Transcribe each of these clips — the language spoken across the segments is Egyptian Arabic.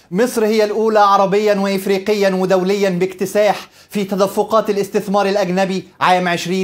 مصر هي الأولى عربيا وإفريقيا ودوليا باكتساح في تدفقات الاستثمار الأجنبي عام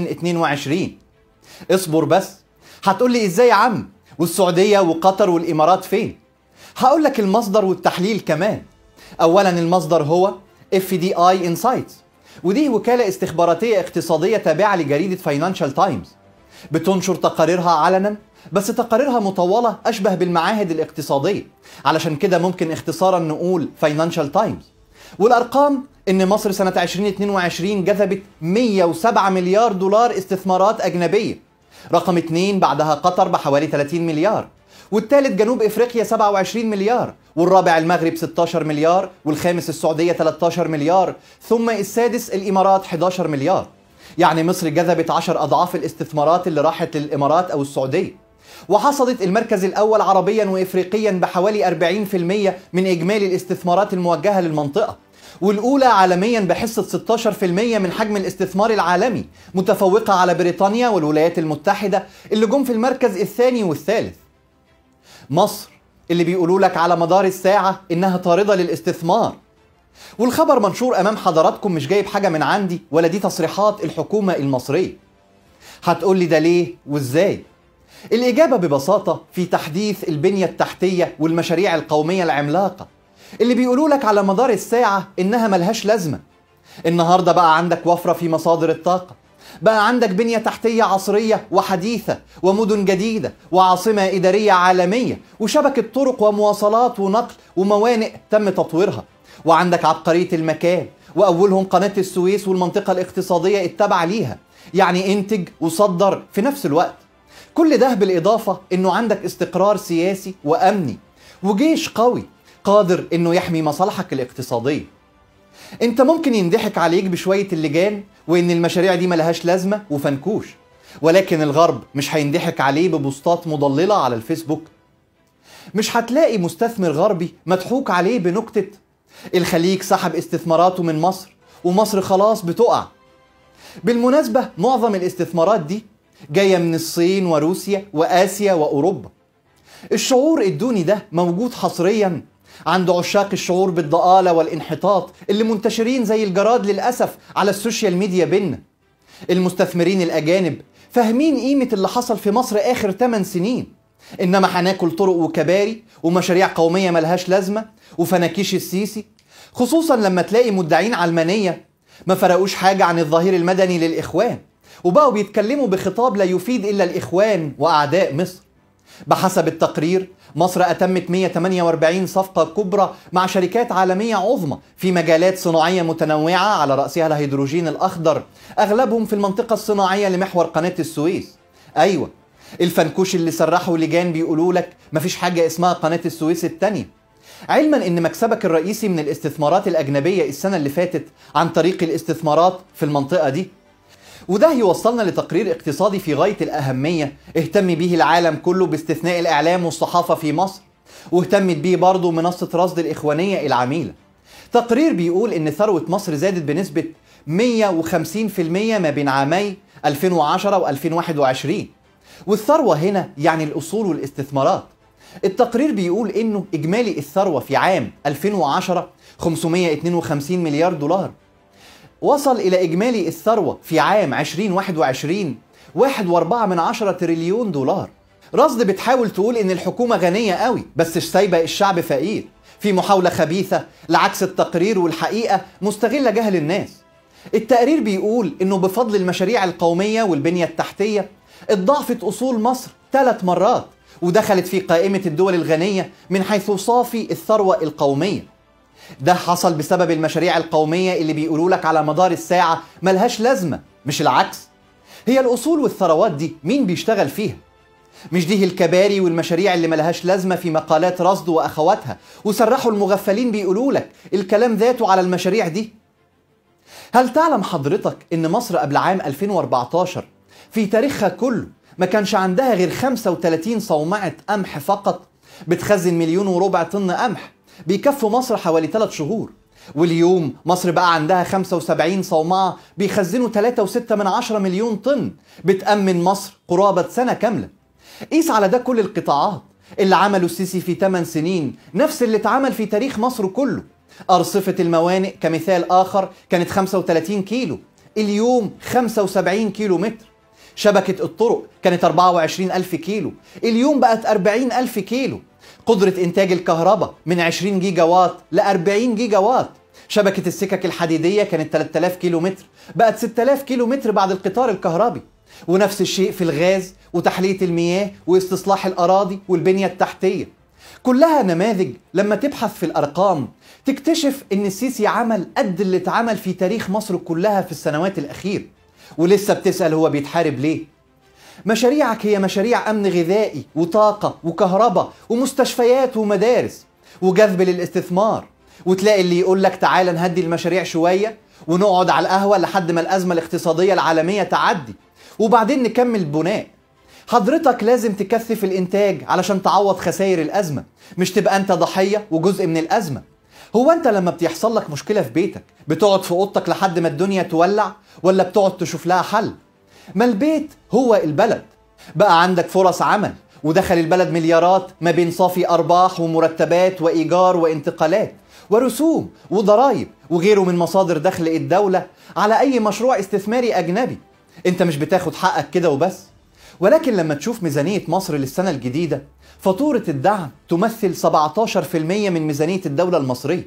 2022 اصبر بس هتقول لي ازاي يا عم والسعودية وقطر والإمارات فين هقول لك المصدر والتحليل كمان أولا المصدر هو FDI Insights ودي وكالة استخباراتية اقتصادية تابعة لجريدة فاينانشال تايمز بتنشر تقاريرها علنا بس تقاريرها مطولة أشبه بالمعاهد الاقتصادية علشان كده ممكن اختصارا نقول فاينانشال تايمز والأرقام إن مصر سنة 2022 جذبت 107 مليار دولار استثمارات أجنبية رقم اتنين بعدها قطر بحوالي 30 مليار والثالث جنوب افريقيا 27 مليار والرابع المغرب 16 مليار والخامس السعوديه 13 مليار ثم السادس الامارات 11 مليار يعني مصر جذبت 10 اضعاف الاستثمارات اللي راحت للامارات او السعوديه وحصدت المركز الاول عربيا وافريقيا بحوالي 40% من اجمالي الاستثمارات الموجهه للمنطقه والأولى عالميا بحصة 16% من حجم الاستثمار العالمي متفوقة على بريطانيا والولايات المتحدة اللي جم في المركز الثاني والثالث مصر اللي بيقولوا لك على مدار الساعة إنها طاردة للاستثمار والخبر منشور أمام حضراتكم مش جايب حاجة من عندي ولا دي تصريحات الحكومة المصرية هتقول لي ده ليه وإزاي الإجابة ببساطة في تحديث البنية التحتية والمشاريع القومية العملاقة اللي بيقولوا لك على مدار الساعة إنها ملهاش لازمة النهاردة بقى عندك وفرة في مصادر الطاقة بقى عندك بنية تحتية عصرية وحديثة ومدن جديدة وعاصمة إدارية عالمية وشبكة طرق ومواصلات ونقل وموانئ تم تطويرها وعندك عبقرية المكان وأولهم قناة السويس والمنطقة الاقتصادية التابعة ليها يعني انتج وصدر في نفس الوقت كل ده بالإضافة إنه عندك استقرار سياسي وأمني وجيش قوي قادر إنه يحمي مصالحك الاقتصادية انت ممكن ينضحك عليك بشوية اللجان وان المشاريع دي ملهاش لازمة وفنكوش ولكن الغرب مش هينضحك عليه ببوستات مضللة على الفيسبوك مش هتلاقي مستثمر غربي مضحوك عليه بنكتة الخليج سحب استثماراته من مصر ومصر خلاص بتقع بالمناسبة معظم الاستثمارات دي جاية من الصين وروسيا وآسيا وأوروبا الشعور الدوني ده موجود حصريا عند عشاق الشعور بالضآلة والانحطاط اللي منتشرين زي الجراد للأسف على السوشيال ميديا بينا المستثمرين الأجانب فاهمين قيمة اللي حصل في مصر آخر 8 سنين إنما هناكل طرق وكباري ومشاريع قومية ملهاش لازمة وفناكيش السيسي خصوصا لما تلاقي مدعين علمانية ما فرقوش حاجة عن الظهير المدني للإخوان وبقوا بيتكلموا بخطاب لا يفيد إلا الإخوان وأعداء مصر بحسب التقرير مصر أتمت 148 صفقة كبرى مع شركات عالمية عظمى في مجالات صناعية متنوعة على رأسها الهيدروجين الأخضر أغلبهم في المنطقة الصناعية لمحور قناة السويس أيوة الفنكوش اللي سرحوا لجان بيقولوا لك مفيش حاجة اسمها قناة السويس التانية علما ان مكسبك الرئيسي من الاستثمارات الأجنبية السنة اللي فاتت عن طريق الاستثمارات في المنطقة دي وده يوصلنا لتقرير اقتصادي في غاية الأهمية اهتم به العالم كله باستثناء الإعلام والصحافة في مصر واهتمت به برضه منصة رصد الإخوانية العميلة تقرير بيقول إن ثروة مصر زادت بنسبة 150% ما بين عامي 2010 و 2021 والثروة هنا يعني الأصول والاستثمارات التقرير بيقول إنه إجمالي الثروة في عام 2010 552 مليار دولار وصل إلى إجمالي الثروة في عام 2021 1.4 من عشرة تريليون دولار رصد بتحاول تقول إن الحكومة غنية قوي بس مش سايبة الشعب فقير في محاولة خبيثة لعكس التقرير والحقيقة مستغلة جهل الناس التقرير بيقول إنه بفضل المشاريع القومية والبنية التحتية اتضاعفت أصول مصر ثلاث مرات ودخلت في قائمة الدول الغنية من حيث صافي الثروة القومية ده حصل بسبب المشاريع القومية اللي بيقولوا لك على مدار الساعة ملهاش لازمة مش العكس هي الأصول والثروات دي مين بيشتغل فيها مش دي الكباري والمشاريع اللي ملهاش لازمة في مقالات رصد وأخواتها وسرحوا المغفلين بيقولوا لك الكلام ذاته على المشاريع دي هل تعلم حضرتك ان مصر قبل عام 2014 في تاريخها كله ما كانش عندها غير 35 صومعة قمح فقط بتخزن مليون وربع طن قمح بيكفوا مصر حوالي 3 شهور واليوم مصر بقى عندها 75 صومعة بيخزنوا 3.6 من عشرة مليون طن بتأمن مصر قرابة سنة كاملة قيس على ده كل القطاعات اللي عمله السيسي في 8 سنين نفس اللي اتعمل في تاريخ مصر كله أرصفة الموانئ كمثال آخر كانت 35 كيلو اليوم 75 كيلو متر شبكة الطرق كانت 24 ألف كيلو اليوم بقت 40 ألف كيلو قدرة إنتاج الكهرباء من 20 جيجا وات ل 40 جيجا وات شبكة السكك الحديدية كانت 3000 كيلو متر بقت 6000 كيلو متر بعد القطار الكهربي ونفس الشيء في الغاز وتحلية المياه واستصلاح الأراضي والبنية التحتية كلها نماذج لما تبحث في الأرقام تكتشف إن السيسي عمل قد اللي اتعمل في تاريخ مصر كلها في السنوات الأخيرة ولسه بتسأل هو بيتحارب ليه مشاريعك هي مشاريع أمن غذائي وطاقة وكهرباء ومستشفيات ومدارس وجذب للاستثمار وتلاقي اللي يقول لك تعالى نهدي المشاريع شوية ونقعد على القهوة لحد ما الأزمة الاقتصادية العالمية تعدي وبعدين نكمل بناء حضرتك لازم تكثف الإنتاج علشان تعوض خسائر الأزمة مش تبقى أنت ضحية وجزء من الأزمة هو أنت لما بتحصل لك مشكلة في بيتك بتقعد في أوضتك لحد ما الدنيا تولع ولا بتقعد تشوف لها حل ما البيت هو البلد بقى عندك فرص عمل ودخل البلد مليارات ما بين صافي أرباح ومرتبات وإيجار وانتقالات ورسوم وضرائب وغيره من مصادر دخل الدولة على أي مشروع استثماري أجنبي أنت مش بتاخد حقك كده وبس ولكن لما تشوف ميزانية مصر للسنة الجديدة فاتورة الدعم تمثل 17% من ميزانية الدولة المصرية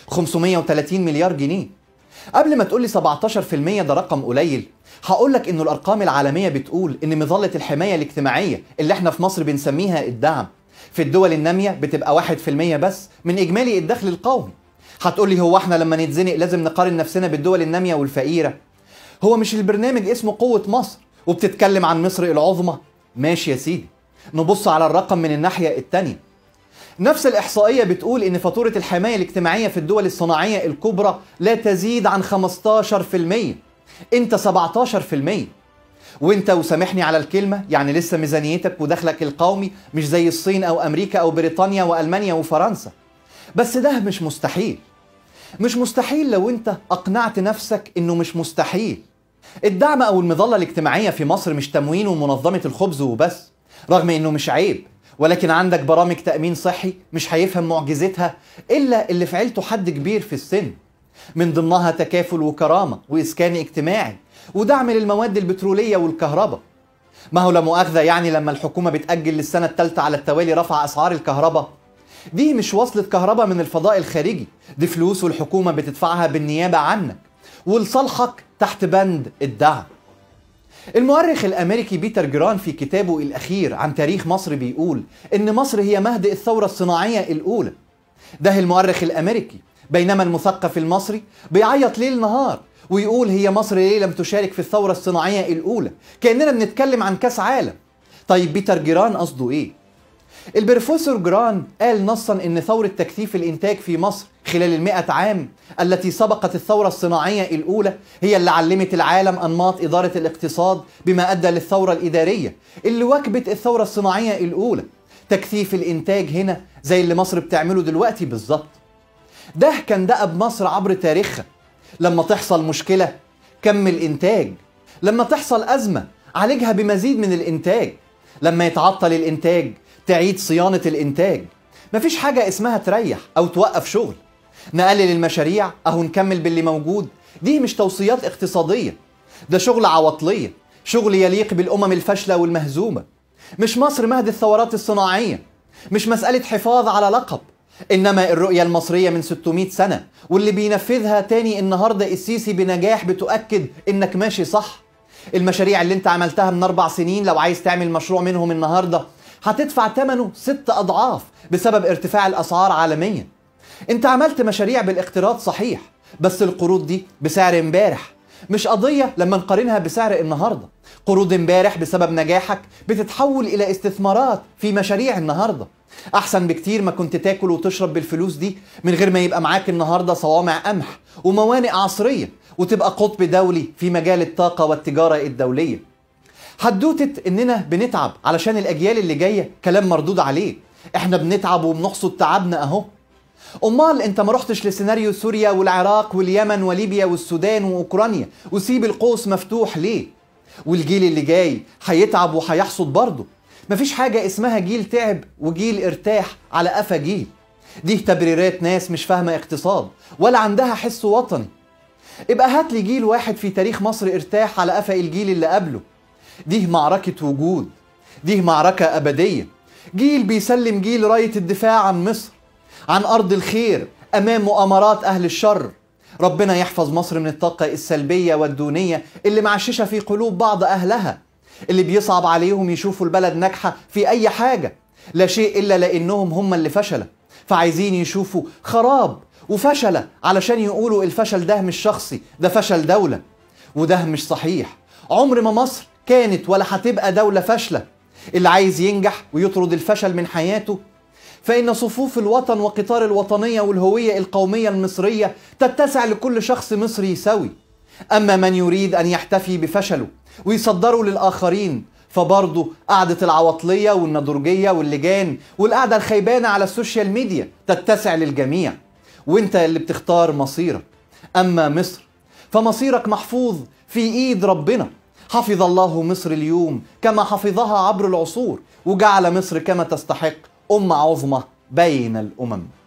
530 مليار جنيه قبل ما تقولي 17% ده رقم قليل هقول لك انه الارقام العالميه بتقول ان مظله الحمايه الاجتماعيه اللي احنا في مصر بنسميها الدعم في الدول الناميه بتبقى 1% بس من اجمالي الدخل القومي هتقولي هو احنا لما نتزنق لازم نقارن نفسنا بالدول الناميه والفقيره هو مش البرنامج اسمه قوه مصر وبتتكلم عن مصر العظمى ماشي يا سيدي نبص على الرقم من الناحيه الثانيه نفس الإحصائية بتقول إن فاتورة الحماية الاجتماعية في الدول الصناعية الكبرى لا تزيد عن 15% أنت 17% وانت وسامحني على الكلمة يعني لسه ميزانيتك ودخلك القومي مش زي الصين أو أمريكا أو بريطانيا وألمانيا وفرنسا بس ده مش مستحيل مش مستحيل لو انت أقنعت نفسك إنه مش مستحيل الدعم أو المظلة الاجتماعية في مصر مش تموين ومنظمة الخبز وبس رغم إنه مش عيب ولكن عندك برامج تأمين صحي مش هيفهم معجزتها إلا اللي في عيلته حد كبير في السن من ضمنها تكافل وكرامة وإسكان اجتماعي ودعم للمواد البترولية والكهرباء ما هو لا مؤاخذة يعني لما الحكومة بتأجل للسنة الثالثة على التوالي رفع أسعار الكهرباء دي مش وصلة كهرباء من الفضاء الخارجي دي فلوس والحكومة بتدفعها بالنيابة عنك ولصالحك تحت بند الدعم المؤرخ الامريكي بيتر جران في كتابه الاخير عن تاريخ مصر بيقول ان مصر هي مهد الثوره الصناعيه الاولى ده المؤرخ الامريكي بينما المثقف المصري بيعيط ليل نهار ويقول هي مصر ليه لم تشارك في الثوره الصناعيه الاولى كاننا بنتكلم عن كاس عالم طيب بيتر جران قصده ايه البروفيسور جران قال نصا ان ثورة تكثيف الانتاج في مصر خلال المئة عام التي سبقت الثورة الصناعية الاولى هي اللي علمت العالم انماط ادارة الاقتصاد بما ادى للثورة الادارية اللي واكبت الثورة الصناعية الاولى تكثيف الانتاج هنا زي اللي مصر بتعمله دلوقتي بالظبط ده كان دأب مصر عبر تاريخها لما تحصل مشكلة كمل انتاج لما تحصل ازمة عالجها بمزيد من الانتاج لما يتعطل الانتاج تعيد صيانة الإنتاج مفيش حاجة اسمها تريح أو توقف شغل نقلل المشاريع أهو نكمل باللي موجود دي مش توصيات اقتصادية ده شغل عواطلية شغل يليق بالأمم الفاشلة والمهزومة مش مصر مهد الثورات الصناعية مش مسألة حفاظ على لقب إنما الرؤية المصرية من 600 سنة واللي بينفذها تاني النهاردة السيسي بنجاح بتؤكد إنك ماشي صح المشاريع اللي انت عملتها من أربع سنين لو عايز تعمل مشروع منهم النهارده هتدفع ثمنه ست أضعاف بسبب ارتفاع الأسعار عالميا انت عملت مشاريع بالاقتراض صحيح بس القروض دي بسعر امبارح مش قضية لما نقارنها بسعر النهاردة قروض امبارح بسبب نجاحك بتتحول إلى استثمارات في مشاريع النهاردة أحسن بكتير ما كنت تاكل وتشرب بالفلوس دي من غير ما يبقى معاك النهاردة صوامع قمح وموانئ عصرية وتبقى قطب دولي في مجال الطاقة والتجارة الدولية حدوتة اننا بنتعب علشان الاجيال اللي جايه كلام مردود عليه احنا بنتعب وبنحصد تعبنا اهو امال انت ما رحتش لسيناريو سوريا والعراق واليمن وليبيا والسودان واوكرانيا وسيب القوس مفتوح ليه والجيل اللي جاي هيتعب وهيحصد برضه مفيش حاجة اسمها جيل تعب وجيل ارتاح على قفا جيل دي تبريرات ناس مش فاهمة اقتصاد ولا عندها حس وطني ابقى هات لي جيل واحد في تاريخ مصر ارتاح على قفا الجيل اللي قبله دي معركة وجود دي معركة أبدية جيل بيسلم جيل راية الدفاع عن مصر عن أرض الخير أمام مؤامرات أهل الشر ربنا يحفظ مصر من الطاقة السلبية والدونية اللي معششة في قلوب بعض أهلها اللي بيصعب عليهم يشوفوا البلد ناجحة في أي حاجة لا شيء إلا لأنهم هم اللي فشلة فعايزين يشوفوا خراب وفشلة علشان يقولوا الفشل ده مش شخصي ده فشل دولة وده مش صحيح عمر ما مصر كانت ولا هتبقى دولة فاشلة اللي عايز ينجح ويطرد الفشل من حياته فإن صفوف الوطن وقطار الوطنية والهوية القومية المصرية تتسع لكل شخص مصري سوي أما من يريد أن يحتفي بفشله ويصدره للآخرين فبرضه قعدة العواطلية والندرجية واللجان والقعدة الخيبانة على السوشيال ميديا تتسع للجميع وانت اللي بتختار مصيرك أما مصر فمصيرك محفوظ في إيد ربنا حفظ الله مصر اليوم كما حفظها عبر العصور وجعل مصر كما تستحق أمة عظمى بين الأمم